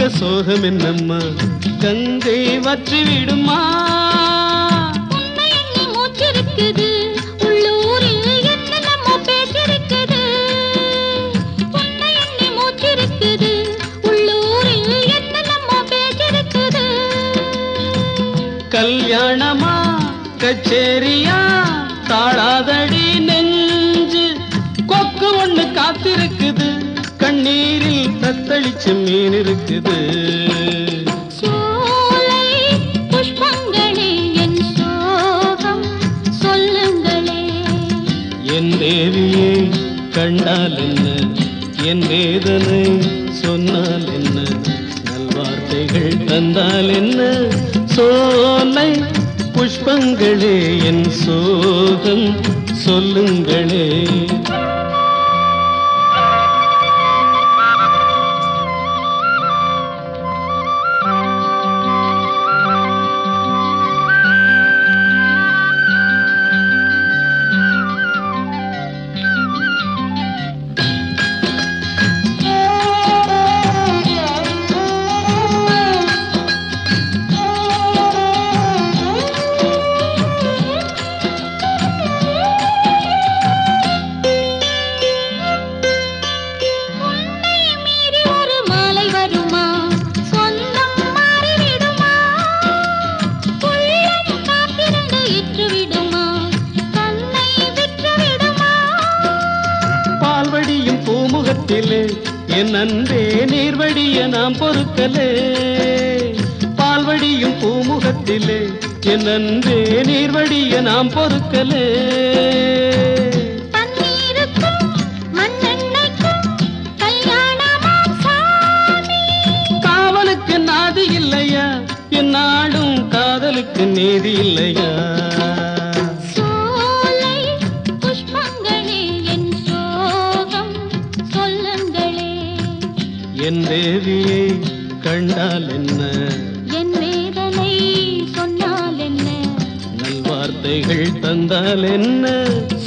இருக்க சோகம் என்னம்மா கங்கை வற்றி விடுமா உன்னை எண்ணி மூச்சிருக்குது உள்ளூரில் என்னென்னமோ பேச்சிருக்குது உன்னை எண்ணி மூச்சிருக்குது உள்ளூரில் என்னென்னமோ பேச்சிருக்குது கல்யாணமா கச்சேரியா தாழாதடி நெஞ்சு கொக்கு ஒண்ணு காத்திருக்குது கண்ணீரில் தத்தளிச்சு மீன் இருக்குது சோலை புஷ்பங்களே என் சோகம் சொல்லுங்களே என் தேவியை கண்டால் என்ன என் வேதனை சொன்னால் என்ன நல்வார்த்தைகள் தந்தால் என்ன சோலை புஷ்பங்களே என் சோகம் சொல்லுங்களே உன்னை மீறி ஒரு மாலை வருமா சொந்தம் மாறிவிடுமா உள்ளம் காத்திருந்து இற்று விடுமா தன்னை விற்று விடுமா பால்வடியும் பூமுகத்திலே என் அன்பே நீர்வடிய நாம் பொறுக்கலே பால்வடியும் பூமுகத்திலே என் அன்பே நீர்வடிய நாம் பொறுக்கலே தண்ணீருக்கும் மண்ணெண்ணெய்க்கும் கல்யாணமாம் சாமி காவலுக்கு நாதி இல்லையா என் நாடும் காதலுக்கு நீதி இல்லையா சோலை புஷ்பங்களே என் சோகம் சொல்லுங்களே என் தேவியை கண்டால் என்ன என் வேதனை சொன்னால் என்ன நல்வார்த்தைகள் தந்தால் என்ன